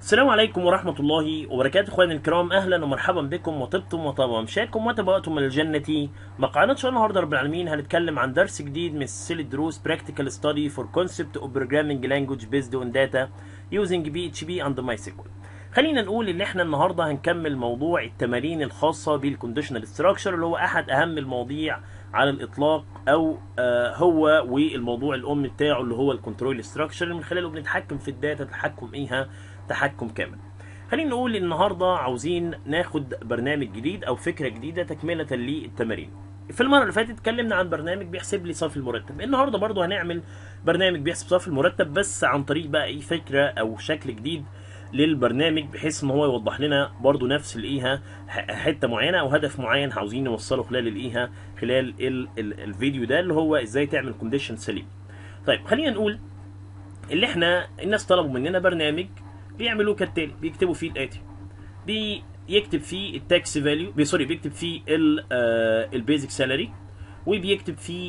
السلام عليكم ورحمة الله وبركاته اخواني الكرام اهلا ومرحبا بكم وطبتم وطاب مشاكم وتبوأتم من الجنة مقعنا ان شاء الله النهارده رب العالمين هنتكلم عن درس جديد من سلسلة دروس Practical Study for Concept of Programming Language Based on Data Using PHP and MySQL خلينا نقول ان احنا النهارده هنكمل موضوع التمارين الخاصة بالكونديشنال ستراكشر اللي هو احد اهم المواضيع على الاطلاق او آه هو والموضوع الام بتاعه اللي هو الكنترول ستراكشر من خلاله بنتحكم في الداتا تحكم ايها تحكم كامل خلينا نقول النهارده عاوزين ناخد برنامج جديد او فكره جديده تكمله للتمارين في المره اللي فاتت اتكلمنا عن برنامج بيحسب لي صافي المرتب النهارده برضو هنعمل برنامج بيحسب صافي المرتب بس عن طريق بقى ايه فكره او شكل جديد للبرنامج بحيث ان هو يوضح لنا برضو نفس الايها حته معينه او هدف معين عاوزين نوصله خلال الايها خلال ال ال الفيديو ده اللي هو ازاي تعمل كونديشن سليم طيب خلينا نقول اللي احنا الناس طلبوا مننا برنامج بيعملوه كالتالي بيكتبوا فيه الاتي بيكتب فيه التاكس فاليو بي سوري بيكتب فيه البيزك سالري وبيكتب فيه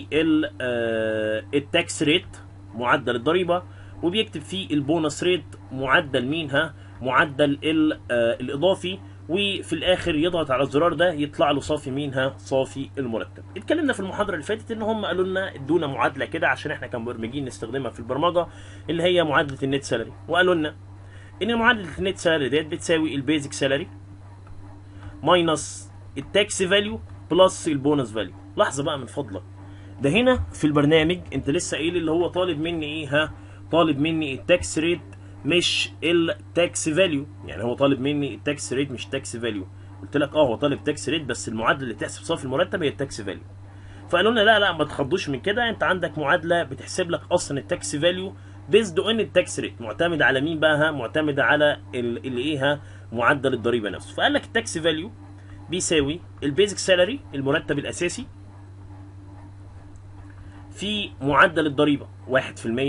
التاكس ريت معدل الضريبه وبيكتب فيه البونص ريت معدل مينها معدل الاضافي وفي الاخر يضغط على الزرار ده يطلع له صافي مينها صافي المرتب اتكلمنا في المحاضره اللي فاتت ان هم قالوا لنا ادونا معادله كده عشان احنا كمبرمجين نستخدمها في البرمجه اللي هي معادله النت سالري وقالوا لنا ان معادله النت سالري ديت بتساوي البيزك سالري ماينس التاكس فاليو بلس البونص فاليو لحظه بقى من فضلك ده هنا في البرنامج انت لسه قايل اللي هو طالب مني ايه ها طالب مني التاكس ريت مش التاكس فاليو يعني هو طالب مني التاكس ريت مش تاكس فاليو قلت لك اه هو طالب تاكس ريت بس المعادله اللي تحسب صافي المرتب هي التاكس فاليو فقالوا لنا لا لا ما تخضوش من كده انت عندك معادله بتحسب لك اصلا التاكس فاليو بيزد اون التاكس ريت معتمد على مين بقى ها معتمد على اللي ايه ها معدل الضريبه نفسه فقال لك التاكس فاليو بيساوي البيزك سالري المرتب الاساسي في معدل الضريبه 1% 2% 3%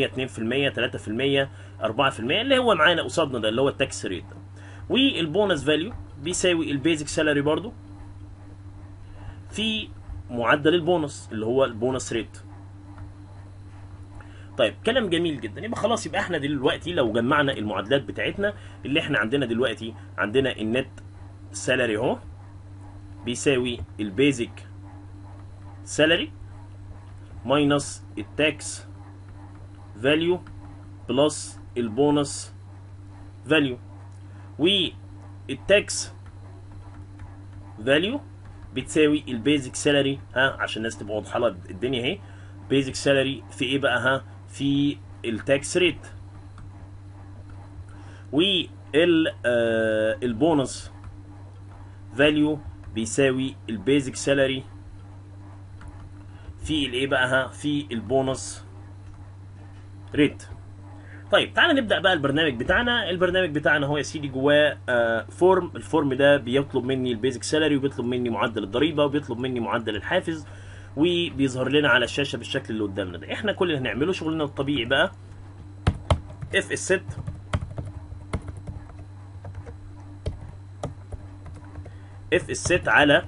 4% اللي هو معانا قصادنا ده اللي هو التاكس ريت ده والبونص فاليو بيساوي البيزك سالري برضو في معدل البونص اللي هو البونص ريت طيب كلام جميل جدا يبقى خلاص يبقى احنا دلوقتي لو جمعنا المعادلات بتاعتنا اللي احنا عندنا دلوقتي عندنا النت سالري اهو بيساوي البيزك سالري ماينس التاكس فاليو بلس البونص فاليو والتاكس فاليو بتساوي البيزك سالري ها عشان الناس تبقى واضحه لها الدنيا اهي بيزك سالري في ايه بقى ها في التاكس ريت وال البونص فاليو بيساوي البيزك سالري في الايه بقى ها في البونص ريت طيب تعالى نبدا بقى البرنامج بتاعنا البرنامج بتاعنا هو يا سيدي جواه آه فورم الفورم ده بيطلب مني البيزك سالري وبيطلب مني معدل الضريبه وبيطلب مني معدل الحافز وبيظهر لنا على الشاشه بالشكل اللي قدامنا ده احنا كل اللي هنعمله شغلنا الطبيعي بقى اف اس ست اف اس ست على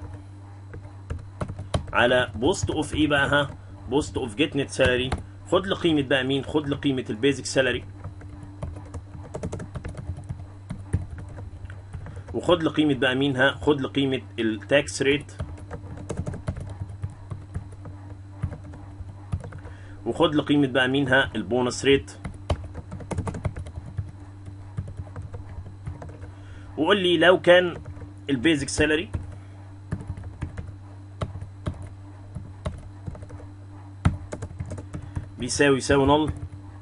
على بوست اوف ايه بقى ها بوست اوف جيت نت سالري خد لقيمه بقى مين خد لقيمه البيزك سالري وخد لقيمه بقى مين ها خد لقيمه التاكس ريت وخد لقيمه بقى مينها البونص ريت وقول لي لو كان البيزك سالري بيساوي يساوي نل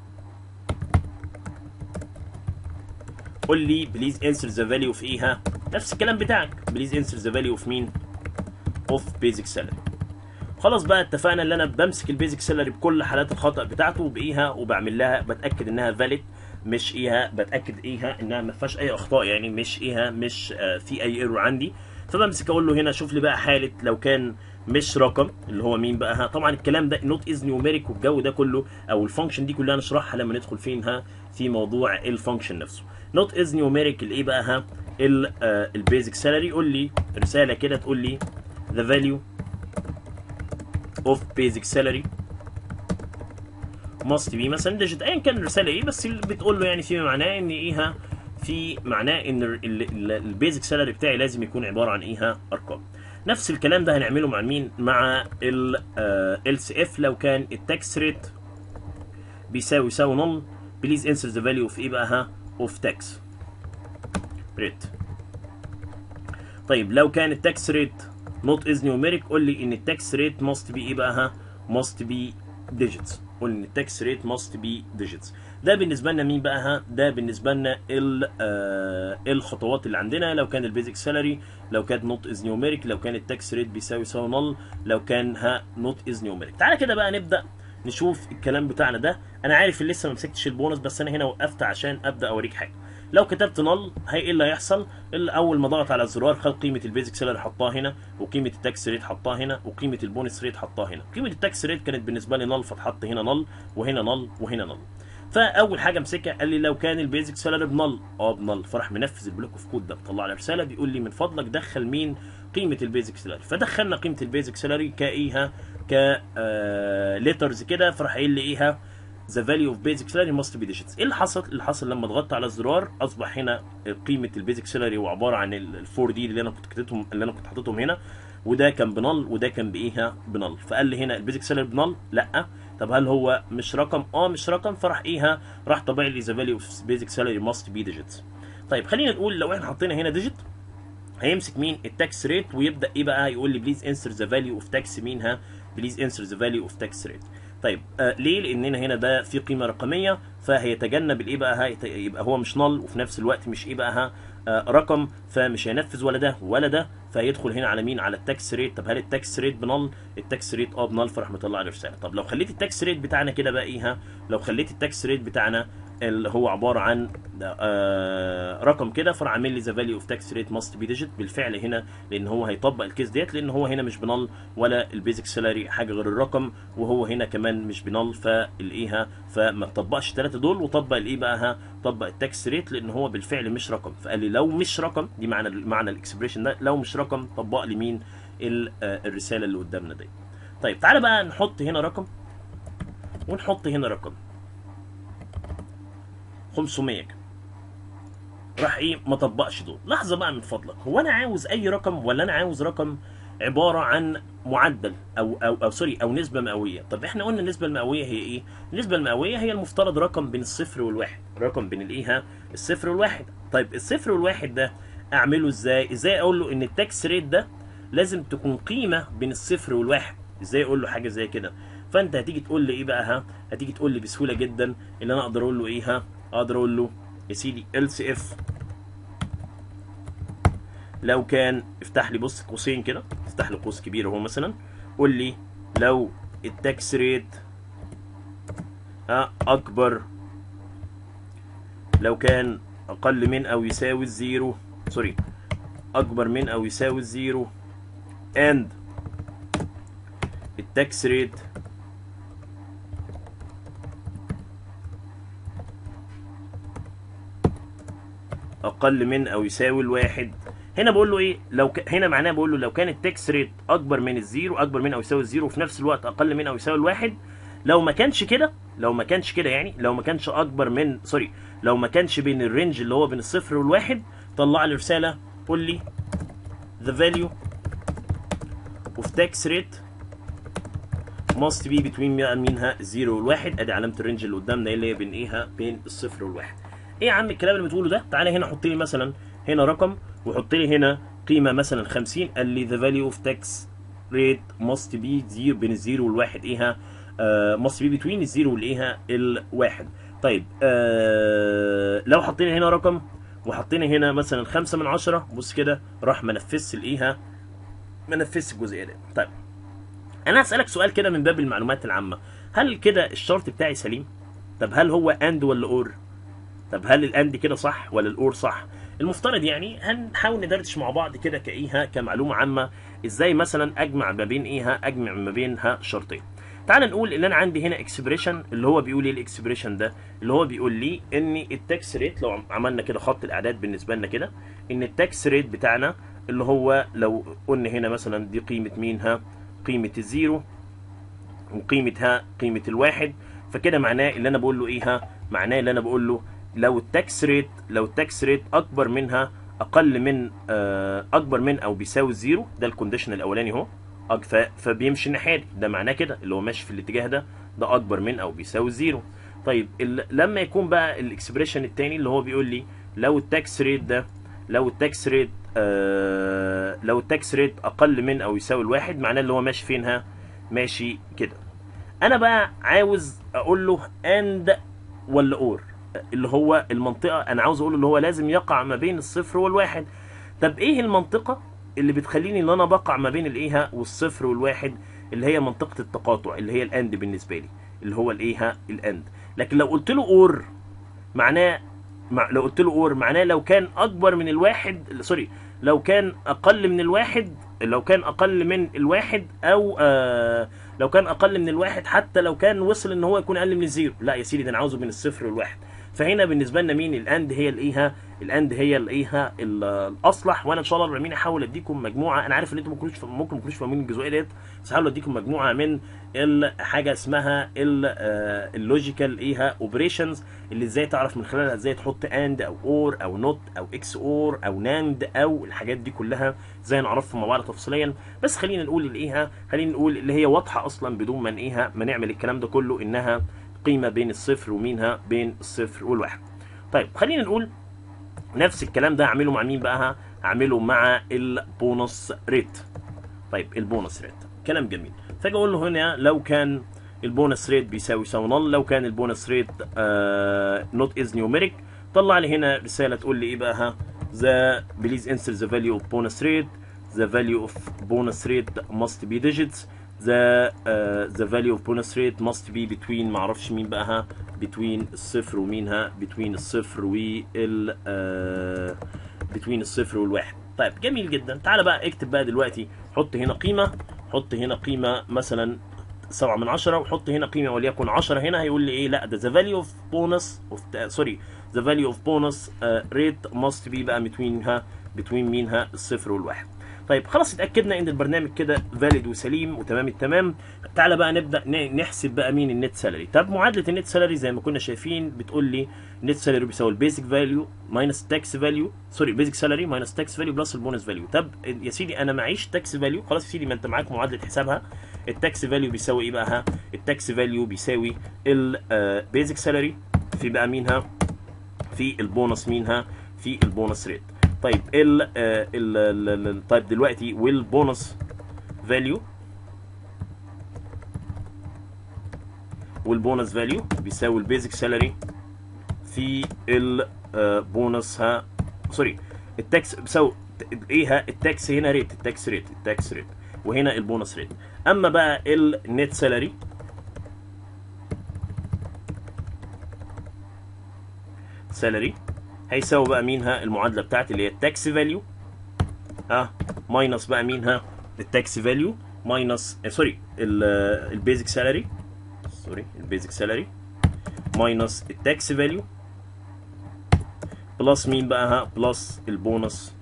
قول لي بليز انسر ذا فاليو في ايه ها نفس الكلام بتاعك بليز انسر ذا فاليو اوف مين اوف بيزك سالري خلاص بقى اتفقنا ان انا بمسك البيزك سالري بكل حالات الخطا بتاعته وبايها وبعمل لها بتاكد انها فاليد مش ايها بتاكد ايها انها ما فيهاش اي اخطاء يعني مش ايها مش آه في اي ايرور عندي فبمسك اقول له هنا شوف لي بقى حاله لو كان مش رقم اللي هو مين بقى ها طبعا الكلام ده نوت از نيوميريك والجو ده كله او الفانكشن دي كلها نشرحها لما ندخل فين ها في موضوع الفانكشن نفسه نوت از نيوميريك الايه بقى ها البيزك سالري قول لي رساله كده تقول لي the value of basic salary must be مثلا ديجيت ايا كان الرساله ايه بس اللي بتقول له يعني فيما معناه ان ايه ها في معناه ان البيزك سالري بتاعي لازم يكون عباره عن ايه ها ارقام نفس الكلام ده هنعمله مع مين مع ال سي اف لو كان التاكس ريت بيساوي يساوي نل بليز انسر ذا فاليو اوف ايه بقى ها اوف تاكس ريت طيب لو كان التاكس ريت نوت از نيوميريك قول لي ان التاكس ريت ماست بي ايه بقى ها ماست بي ديجيتس قول ان التاكس ريت ماست بي ديجيتس ده بالنسبه لنا مين بقى ها ده بالنسبه لنا آه الخطوات اللي عندنا لو كان البيزك سالري لو كانت نوت از نيوميريك لو كان التاكس ريت بيساوي يساوي نل لو كان ها نوت از نيوميريك تعالى كده بقى نبدا نشوف الكلام بتاعنا ده انا عارف ان لسه ما مسكتش البونص بس انا هنا وقفت عشان ابدا اوريك حاجه لو كتبت نل هي ايه اللي هيحصل الا اول ما ضغط على الزرار خد قيمه البيزك سالري حطها هنا وقيمه التاكس ريت حطها هنا وقيمه البونس ريت حطها هنا قيمه التاكس ريت كانت بالنسبه لي نل فاتحط هنا نل وهنا نل وهنا نل فاول حاجه مسكها قال لي لو كان البيزك سالري بنل اه بنل فراح منفذ البلوك اوف كود ده طلع لي رساله بيقول لي من فضلك دخل مين قيمه البيزك سالري فدخلنا قيمه البيزك سالري كايها ك ليترز كده فراح قايل لي ايها ذا فاليو اوف بيزك سالري ماست بي ديجيتس ايه اللي حصل اللي حصل لما ضغطت على الزرار اصبح هنا قيمه البيزك سالري هو عباره عن الفور دي اللي انا كنت كتبتهم اللي انا كنت حاططهم هنا وده كان بنل وده كان بايه بنل فقال لي هنا البيزك سالري بنل لا طب هل هو مش رقم اه مش رقم فراح ايه راح طبع لي ذا فاليو اوف بيزك سالري ماست بي ديجيتس طيب خلينا نقول لو احنا حطينا هنا ديجيت هيمسك مين التاكس ريت ويبدا ايه بقى يقول لي بليز انسر ذا فاليو اوف تاكس مين ها بليز انسر ذا فاليو اوف تاكس ريت طيب آه ليه لاننا هنا ده في قيمه رقميه فهيتجنب الايه بقى ها يبقى هو مش نل وفي نفس الوقت مش ايه بقى ها آه رقم فمش هينفذ ولا ده ولا ده فيدخل هنا على مين على التاكس ريت طب هل التاكس ريت بنل التاكس ريت اه بنل فراح مطلع لي رساله طب لو خليت التاكس ريت بتاعنا كده بقى ايه ها لو خليت التاكس ريت بتاعنا اللي هو عباره عن آه رقم كده فراح عامل لي ذا فاليو اوف تاكس ريت ماست بي ديجيت بالفعل هنا لان هو هيطبق الكيس ديت لان هو هنا مش بنل ولا البيزك سالاري حاجه غير الرقم وهو هنا كمان مش بنل فالايه فما طبقش الثلاثه دول وطبق الايه بقى ها طبق التاكس ريت لان هو بالفعل مش رقم فقال لي لو مش رقم دي معنى معنى الاكسبريشن ده لو مش رقم طبق لي مين الرساله اللي قدامنا دي طيب تعالى بقى نحط هنا رقم ونحط هنا رقم 500 راح ايه ما طبقش دول لحظه بقى من فضلك هو انا عاوز اي رقم ولا انا عاوز رقم عباره عن معدل او او او سوري او نسبه مئويه طب احنا قلنا النسبه المئويه هي ايه النسبه المئويه هي المفترض رقم بين الصفر والواحد رقم بين الايه ها الصفر والواحد طيب الصفر والواحد ده اعمله ازاي ازاي اقول له ان التاكس ريت ده لازم تكون قيمه بين الصفر والواحد ازاي اقول له حاجه زي كده فانت هتيجي تقول لي ايه بقى ها هتيجي تقول لي بسهوله جدا ان انا اقدر اقول له ايه ها اقدر اقول له يا سيدي ال سي اف لو كان افتح لي بص قوسين كده افتح لي قوس كبير اهو مثلا قول لي لو التاكس ريت ها اكبر لو كان اقل من او يساوي الزيرو سوري اكبر من او يساوي الزيرو and التاكس ريت اقل من او يساوي الواحد هنا بقول له ايه لو ك... هنا معناه بقول له لو كان التاكس ريت اكبر من الزيرو اكبر من او يساوي الزيرو وفي نفس الوقت اقل من او يساوي الواحد لو ما كانش كده لو ما كانش كده يعني لو ما كانش اكبر من سوري لو ما كانش بين الرينج اللي هو بين الصفر والواحد طلع لي رساله قول لي the value of tax rate must be between مينها الزيرو والواحد ادي علامه الرينج اللي قدامنا اللي هي بين ايه بين الصفر والواحد ايه يا عم الكلام اللي بتقوله ده تعالى هنا حط لي مثلا هنا رقم وحط لي هنا قيمه مثلا 50 قال لي the value of tax rate must be زيرو بين الزيرو والواحد ايه آه must be between الزيرو والايه الواحد طيب آه لو حطينا هنا رقم وحطينا هنا مثلا 5 من 10 بص كده راح ما نفذش الايه ما نفذش الجزئيه دي طيب انا هسالك سؤال كده من باب المعلومات العامه هل كده الشرط بتاعي سليم طب هل هو اند ولا اور طب هل الاند كده صح ولا الاور صح المفترض يعني هنحاول ندردش مع بعض كده كايه كمعلومه عامه ازاي مثلا اجمع ما بين ايه اجمع ما بينها شرطين تعال نقول ان انا عندي هنا اكسبريشن اللي هو بيقول ايه الاكسبريشن ده اللي هو بيقول لي ان التاكس ريت لو عملنا كده خط الاعداد بالنسبه لنا كده ان التاكس ريت بتاعنا اللي هو لو قلنا هنا مثلا دي قيمه مين ها قيمه الزيرو وقيمه ها قيمه الواحد فكده معناه اللي انا بقول له ايه ها معناه اللي انا بقول له لو التاكس ريت لو التاكس ريت اكبر منها اقل من آه، اكبر من او بيساوي الزيرو ده الكونديشن الاولاني اهو أك- ف- فبيمشي الناحيه دي ده معناه كده اللي هو ماشي في الاتجاه ده ده اكبر من او بيساوي الزيرو طيب ال- لما يكون بقى الاكسبريشن التاني اللي هو بيقول لي لو التاكس ريت ده لو التاكس ريت آه لو التاكس ريت اقل من او يساوي الواحد معناه اللي هو ماشي فينها ماشي كده انا بقى عاوز اقول له اند ولا اور اللي هو المنطقه انا عاوز اقول اللي هو لازم يقع ما بين الصفر والواحد طب ايه المنطقه اللي بتخليني ان انا بقع ما بين الايه والصفر والواحد اللي هي منطقه التقاطع اللي هي الاند بالنسبه لي اللي هو الايه الاند لكن لو قلت له اور معناه مع لو قلت له اور معناه لو كان اكبر من الواحد سوري لو كان اقل من الواحد لو كان اقل من الواحد او آه لو كان اقل من الواحد حتى لو كان وصل ان هو يكون اقل من الزيرو لا يا سيدي ده انا عاوزه من الصفر والواحد فهنا بالنسبه لنا مين الاند هي الايه الاند هي الايه الاصلح وانا ان شاء الله رب العالمين هحاول اديكم مجموعه انا عارف ان انتم ممكن ممكن ما تكونوش فاهمين الجزئيه ديت بس هحاول اديكم مجموعه من حاجه اسمها اللوجيكال ايه اوبريشنز اللي ازاي تعرف من خلالها ازاي تحط اند او اور او نوت او اكس اور او ناند او الحاجات دي كلها ازاي نعرفها مع بعض تفصيليا بس خلينا نقول الايه خلينا نقول اللي هي واضحه اصلا بدون ما ايه ما نعمل الكلام ده كله انها قيمه بين الصفر ومينها بين الصفر والواحد طيب خلينا نقول نفس الكلام ده هعمله مع مين بقى هعمله مع البونص ريت طيب البونص ريت كلام جميل فاجي اقول له هنا لو كان البونص ريت بيساوي يساوي نل لو كان البونص ريت نوت از نيوميريك طلع لي هنا رساله تقول لي ايه بقى ها ذا بليز انسر ذا فاليو اوف بونص ريت the value of bonus rate must be digits the uh, the value of bonus rate must be between معرفش مين بقى ها between الصفر ومين ها between الصفر وال uh, between الصفر والواحد طيب جميل جدا تعالى بقى اكتب بقى دلوقتي حط هنا قيمة حط هنا قيمة مثلا سبعة من عشرة وحط هنا قيمة وليكن عشرة هنا هيقول لي ايه لا ده the value of bonus of سوري the value of bonus uh, rate must be بقى between ها between مين ها الصفر والواحد طيب خلاص اتاكدنا ان البرنامج كده فاليد وسليم وتمام التمام تعالى بقى نبدا نحسب بقى مين النت سالري طب معادله النت سالري زي ما كنا شايفين بتقول لي النت سالري بيساوي البيزك فاليو ماينس تاكس فاليو سوري بيزك سالري ماينس تاكس فاليو بلس البونس فاليو طب يا سيدي انا معيش تاكس فاليو خلاص يا سيدي ما انت معاك معادله حسابها التاكس فاليو بيساوي ايه بقى ها التاكس فاليو بيساوي البيزك سالري في بقى مينها في البونص مينها في البونص ريت طيب ال ال ال طيب دلوقتي والبونص فاليو والبونص فاليو بيساوي البيزك سالري في البونص ها سوري التاكس بيساوي ايه ها التاكس هنا ريت التاكس ريت التاكس ريت وهنا البونص ريت اما بقى النت سالري سالري هيساوي بقى مينها المعادله بتاعتي اللي هي التاكس فاليو ها ماينس بقى مينها التاكس فاليو ماينس سوري البيزك سالري سوري البيزك سالري ماينس التاكس فاليو بلس مين بقى ها بلس البونص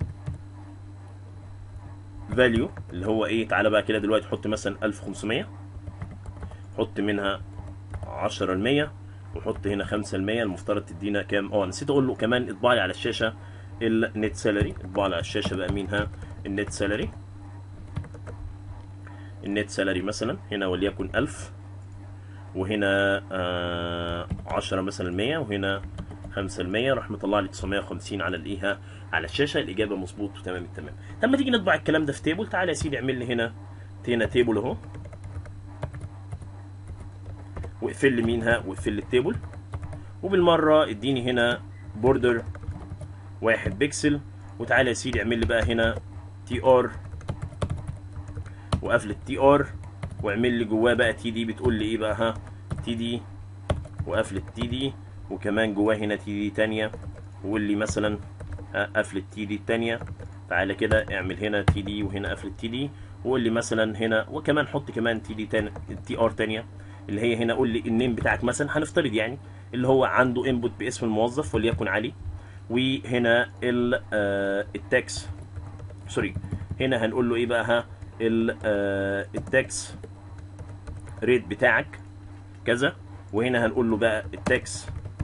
فاليو اللي هو ايه تعالى بقى كده دلوقتي حط مثلا 1500 حط منها 10% وحط هنا 5% المفترض تدينا كام اه نسيت اقول له كمان اطبع لي على الشاشه النت سالري اطبع لي على الشاشه بقى مين ها النت سالري النت سالري مثلا هنا وليكن 1000 وهنا آه 10 مثلا 100 وهنا 5% راح مطلع لي 950 على الايه على الشاشه الاجابه مظبوط وتمام التمام لما تيجي نطبع الكلام ده في تيبل تعالى يا سيدي اعمل لي هنا هنا تيبل اهو واقفل لي مينها واقفل لي التيبل وبالمره اديني هنا بوردر واحد بيكسل وتعالى يا سيدي اعمل لي بقى هنا تي ار وقفل التي ار واعمل لي جواه بقى تي دي بتقول لي ايه بقى ها تي دي وقفل التي دي وكمان جواه هنا تي دي تانية وقول لي مثلا قفل التي دي التانية تعالى كده اعمل هنا تي دي وهنا قفل التي دي وقول لي مثلا هنا وكمان حط كمان تي دي تاني تي ار تانية اللي هي هنا قول لي النيم بتاعك مثلا هنفترض يعني اللي هو عنده انبوت باسم الموظف وليكن علي وهنا التاكس سوري هنا هنقول له ايه بقى ها التاكس ريت بتاعك كذا وهنا هنقول له بقى التاكس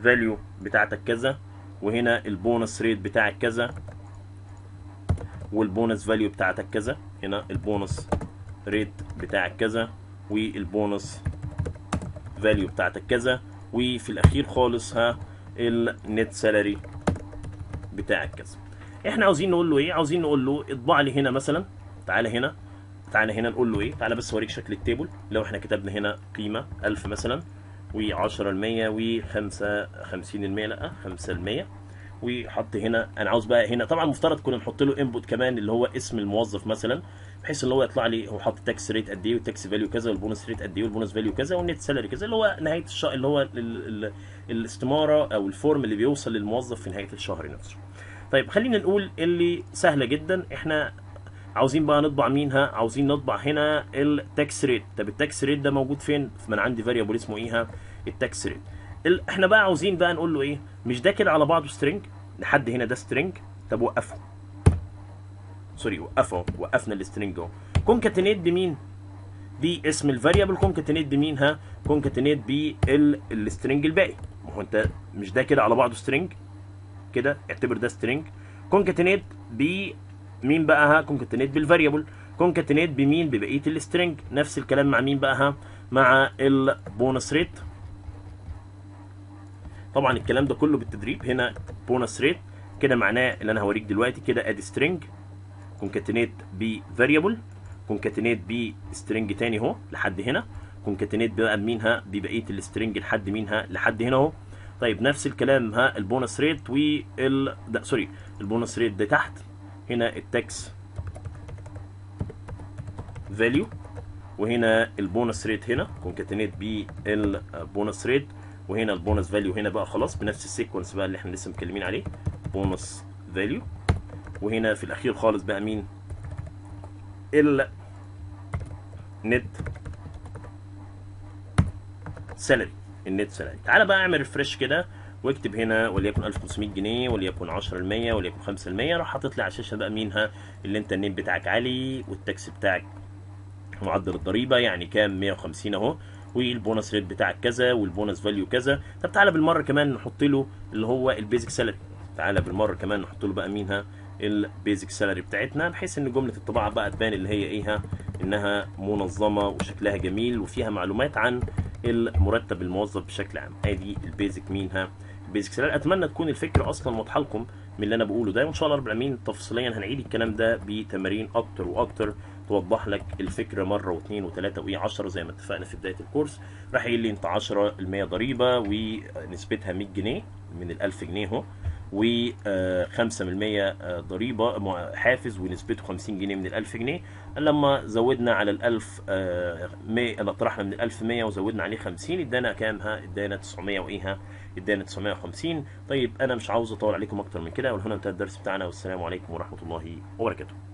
فاليو بتاعتك كذا وهنا البونص ريت بتاعك كذا والبونص فاليو بتاعتك كذا هنا البونص ريت بتاعك كذا والبونص فاليو بتاعتك كذا وفي الاخير خالص ها النت سالري بتاعك كذا احنا عاوزين نقول له ايه عاوزين نقول له اطبع لي هنا مثلا تعالى هنا تعالى هنا نقول له ايه تعالى بس اوريك شكل التيبل لو احنا كتبنا هنا قيمه 1000 مثلا و10 المية و5 50 المية لا 5 المية وحط هنا انا عاوز بقى هنا طبعا المفترض كنا نحط له انبوت كمان اللي هو اسم الموظف مثلا بحيث ان هو يطلع لي هو حاطط تاكس ريت قد ايه والتاكس فاليو كذا والبونس ريت قد ايه والبونس فاليو كذا والنت سالري كذا اللي هو نهايه الشهر اللي هو ال ال الاستماره او الفورم اللي بيوصل للموظف في نهايه الشهر نفسه. طيب خلينا نقول اللي سهله جدا احنا عاوزين بقى نطبع مين ها عاوزين نطبع هنا التاكس ريت طب التاكس ريت ده موجود فين ما انا عندي فاريبل اسمه ايه ها التاكس ريت ال... احنا بقى عاوزين بقى نقول له ايه مش ده كده على بعضه سترينج لحد هنا ده سترينج طب وقفه سوري وقفه وقفنا السترينج اهو كونكاتينيت بمين باسم الفاريبل كونكاتينيت بمين ها كونكاتينيت بالسترينج الباقي ما هو انت مش ده كده على بعضه سترينج كده اعتبر ده سترينج كونكاتينيت ب مين بقى ها كونكاتينيت بالفاريبل كونكاتينيت بمين ببقيه السترينج نفس الكلام مع مين بقى ها مع البونص ريت طبعا الكلام ده كله بالتدريب هنا بونص ريت كده معناه اللي انا هوريك دلوقتي كده ادي سترينج كونكاتينيت بفاريبل كونكاتينيت بسترينج تاني اهو لحد هنا كونكاتينيت بقى بمينها ببقيه السترينج لحد مينها لحد هنا اهو طيب نفس الكلام ها البونص ريت وال ده سوري البونص ريت ده تحت هنا التاكس فاليو وهنا البونص ريت هنا كونكاتينيت بالبونص ريت وهنا البونص فاليو هنا بقى خلاص بنفس السيكونس بقى اللي احنا لسه متكلمين عليه بونص فاليو وهنا في الاخير خالص بقى مين ال نت سالري النت سالري تعالى بقى اعمل ريفرش كده واكتب هنا وليكن 1500 جنيه وليكن 10% وليكن 5% راح حاطط لي على الشاشه بقى مين ها اللي انت النت بتاعك عالي والتاكس بتاعك معدل الضريبه يعني كام 150 اهو والبونص ريت بتاعك كذا والبونص فاليو كذا طب تعالى بالمره كمان نحط له اللي هو البيزك سالري تعالى بالمره كمان نحط له بقى مين ها البيزك سالري بتاعتنا بحيث ان جمله الطباعه بقى تبان اللي هي ايه ها انها منظمه وشكلها جميل وفيها معلومات عن المرتب الموظف بشكل عام ادي البيزك مين ها البيزك سالري اتمنى تكون الفكره اصلا واضحه لكم من اللي انا بقوله ده وان شاء الله رب العالمين تفصيليا هنعيد الكلام ده بتمارين اكتر واكتر توضح لك الفكره مره واثنين وثلاثه وايه 10 زي ما اتفقنا في بدايه الكورس راح يقول لي انت 10% ضريبه ونسبتها 100 جنيه من ال 1000 جنيه اهو و 5% ضريبه حافز ونسبته 50 جنيه من ال 1000 جنيه لما زودنا على ال 1000 100 طرحنا من ال 1100 وزودنا عليه 50 ادانا كام ها ادانا 900 وايه ها ادانا 950 طيب انا مش عاوز اطول عليكم اكتر من كده وهنا انتهى الدرس بتاعنا والسلام عليكم ورحمه الله وبركاته